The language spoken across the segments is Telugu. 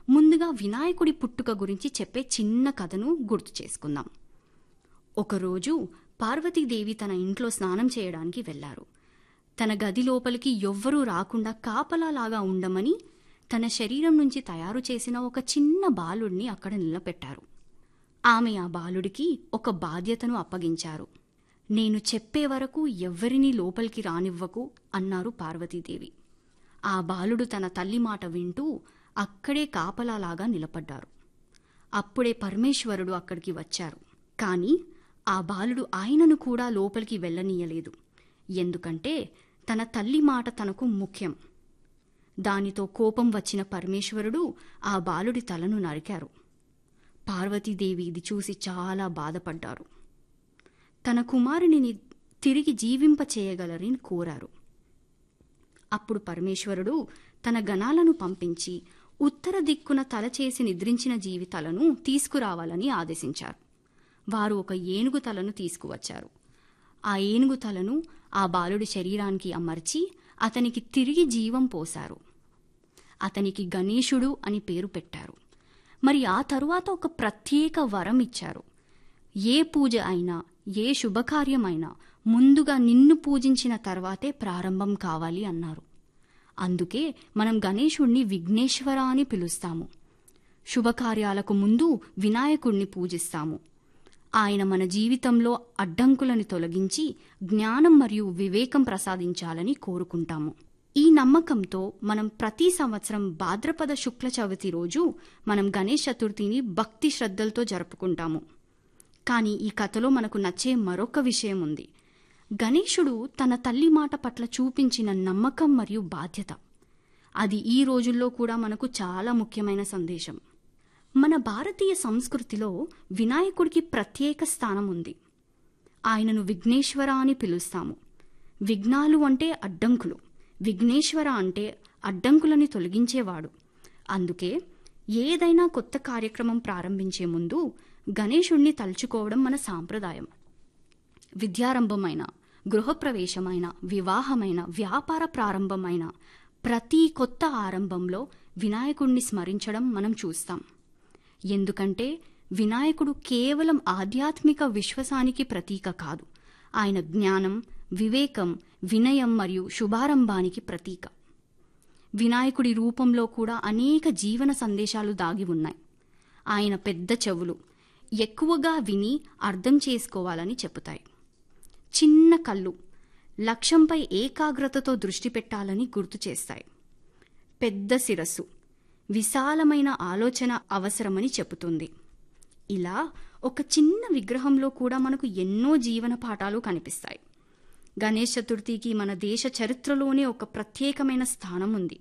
ముందుగా వినాయకుడి పుట్టుక గురించి చెప్పే చిన్న కథను గుర్తు చేసుకుందాం ఒకరోజు పార్వతీదేవి తన ఇంట్లో స్నానం చేయడానికి వెళ్లారు తన గది లోపలికి ఎవ్వరూ రాకుండా కాపలాలాగా ఉండమని తన శరీరం నుంచి తయారు చేసిన ఒక చిన్న బాలుడిని అక్కడ నిలబెట్టారు ఆమె ఆ బాలుడికి ఒక బాధ్యతను అప్పగించారు నేను చెప్పే వరకు ఎవ్వరినీ లోపలికి రానివ్వకు అన్నారు పార్వతీదేవి ఆ బాలుడు తన తల్లి మాట వింటూ అక్కడే కాపలాలాగా నిలబడ్డారు అప్పుడే పరమేశ్వరుడు అక్కడికి వచ్చారు కానీ ఆ బాలుడు ఆయనను కూడా లోపలికి వెళ్ళనీయలేదు ఎందుకంటే తన తల్లి మాట తనకు ముఖ్యం దానితో కోపం వచ్చిన పరమేశ్వరుడు ఆ బాలుడి తలను నరికారు పార్వతీదేవి ఇది చూసి చాలా బాధపడ్డారు తన కుమారునిని తిరిగి జీవింప చేయగలరని కోరారు అప్పుడు పరమేశ్వరుడు తన గణాలను పంపించి ఉత్తర దిక్కున తల చేసి నిద్రించిన జీవి తలను తీసుకురావాలని ఆదేశించారు వారు ఒక ఏనుగు తలను తీసుకువచ్చారు ఆ ఏనుగు తలను ఆ బాలుడి శరీరానికి అమర్చి అతనికి తిరిగి జీవం పోశారు అతనికి గణేశుడు అని పేరు పెట్టారు మరి ఆ తరువాత ఒక ప్రత్యేక వరం ఇచ్చారు ఏ పూజ అయినా ఏ శుభకార్యమైనా ముందుగా నిన్ను పూజించిన తర్వాతే ప్రారంభం కావాలి అన్నారు అందుకే మనం గణేశుణ్ణి విఘ్నేశ్వర అని పిలుస్తాము శుభకార్యాలకు ముందు వినాయకుణ్ణి పూజిస్తాము ఆయన మన జీవితంలో అడ్డంకులను తొలగించి జ్ఞానం మరియు వివేకం ప్రసాదించాలని కోరుకుంటాము ఈ నమ్మకంతో మనం ప్రతి సంవత్సరం భాద్రపద శుక్ల చవితి రోజు మనం గణేష్ చతుర్థిని భక్తి శ్రద్ధలతో జరుపుకుంటాము కానీ ఈ కథలో మనకు నచ్చే మరొక విషయం ఉంది గణేశుడు తన తల్లి మాట పట్ల చూపించిన నమ్మకం మరియు బాధ్యత అది ఈ రోజుల్లో కూడా మనకు చాలా ముఖ్యమైన సందేశం మన భారతీయ సంస్కృతిలో వినాయకుడికి ప్రత్యేక స్థానం ఉంది ఆయనను విఘ్నేశ్వర అని పిలుస్తాము విఘ్నాలు అంటే అడ్డంకులు విఘ్నేశ్వర అంటే అడ్డంకులని తొలగించేవాడు అందుకే ఏదైనా కొత్త కార్యక్రమం ప్రారంభించే ముందు గణేశుణ్ణి తలుచుకోవడం మన సాంప్రదాయం విద్యారంభమైన గృహప్రవేశమైన వివాహమైన వ్యాపార ప్రారంభమైన ప్రతి కొత్త ఆరంభంలో వినాయకుణ్ణి స్మరించడం మనం చూస్తాం ఎందుకంటే వినాయకుడు కేవలం ఆధ్యాత్మిక విశ్వాసానికి ప్రతీక కాదు ఆయన జ్ఞానం వివేకం వినయం మరియు శుభారంభానికి ప్రతీక వినాయకుడి రూపంలో కూడా అనేక జీవన సందేశాలు దాగి ఉన్నాయి ఆయన పెద్ద చెవులు ఎక్కువగా విని అర్థం చేసుకోవాలని చెబుతాయి చిన్న కళ్ళు లక్ష్యంపై ఏకాగ్రతతో దృష్టి పెట్టాలని గుర్తు చేస్తాయి పెద్ద శిరస్సు విశాలమైన ఆలోచన అవసరమని చెబుతుంది ఇలా ఒక చిన్న విగ్రహంలో కూడా మనకు ఎన్నో జీవన పాఠాలు కనిపిస్తాయి గణేష్ చతుర్థికి మన దేశ చరిత్రలోనే ఒక ప్రత్యేకమైన స్థానం ఉంది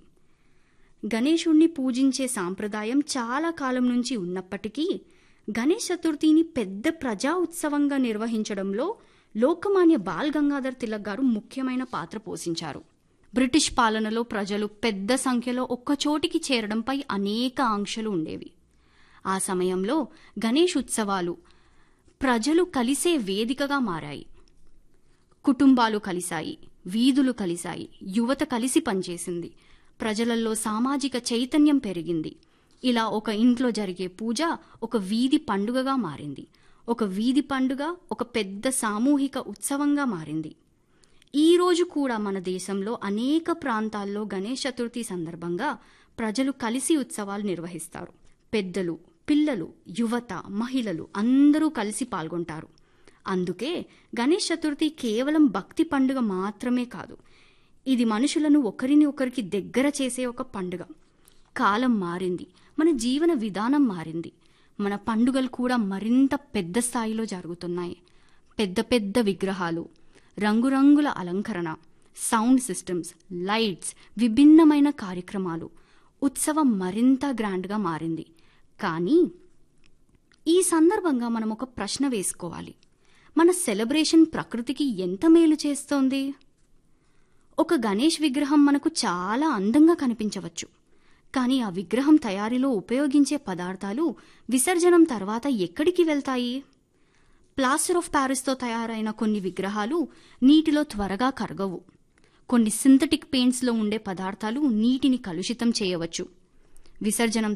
గణేశుణ్ణి పూజించే సాంప్రదాయం చాలా కాలం నుంచి ఉన్నప్పటికీ గణేష్ చతుర్థిని పెద్ద ప్రజా ఉత్సవంగా నిర్వహించడంలో లోకమాన్య బాల్ గంగాధర్ తిలక్ గారు ముఖ్యమైన పాత్ర పోషించారు బ్రిటిష్ పాలనలో ప్రజలు పెద్ద సంఖ్యలో ఒక్కచోటికి చేరడంపై అనేక ఆంక్షలు ఉండేవి ఆ సమయంలో గణేష్ ఉత్సవాలు ప్రజలు కలిసే వేదికగా మారాయి కుటుంబాలు కలిశాయి వీధులు కలిశాయి యువత కలిసి పనిచేసింది ప్రజలలో సామాజిక చైతన్యం పెరిగింది ఇలా ఒక ఇంట్లో జరిగే పూజ ఒక వీధి పండుగగా మారింది ఒక వీధి పండుగ ఒక పెద్ద సామూహిక ఉత్సవంగా మారింది ఈ రోజు కూడా మన దేశంలో అనేక ప్రాంతాల్లో గణేష్ చతుర్థి సందర్భంగా ప్రజలు కలిసి ఉత్సవాలు నిర్వహిస్తారు పెద్దలు పిల్లలు యువత మహిళలు అందరూ కలిసి పాల్గొంటారు అందుకే గణేష్ చతుర్థి కేవలం భక్తి పండుగ మాత్రమే కాదు ఇది మనుషులను ఒకరిని ఒకరికి దగ్గర చేసే ఒక పండుగ కాలం మారింది మన జీవన విధానం మారింది మన పండుగలు కూడా మరింత పెద్ద స్థాయిలో జరుగుతున్నాయి పెద్ద పెద్ద విగ్రహాలు రంగురంగుల అలంకరణ సౌండ్ సిస్టమ్స్ లైట్స్ విభిన్నమైన కార్యక్రమాలు ఉత్సవం మరింత గ్రాండ్గా మారింది కానీ ఈ సందర్భంగా మనం ఒక ప్రశ్న వేసుకోవాలి మన సెలబ్రేషన్ ప్రకృతికి ఎంత మేలు చేస్తోంది ఒక గణేష్ విగ్రహం మనకు చాలా అందంగా కనిపించవచ్చు కానీ ఆ విగ్రహం తయారీలో ఉపయోగించే పదార్థాలు విసర్జనం తర్వాత ఎక్కడికి వెళ్తాయి ప్లాస్టర్ ఆఫ్ ప్యారిస్తో తయారైన కొన్ని విగ్రహాలు నీటిలో త్వరగా కరగవు కొన్ని సింథటిక్ పెయింట్స్లో ఉండే పదార్థాలు నీటిని కలుషితం చేయవచ్చు విసర్జనం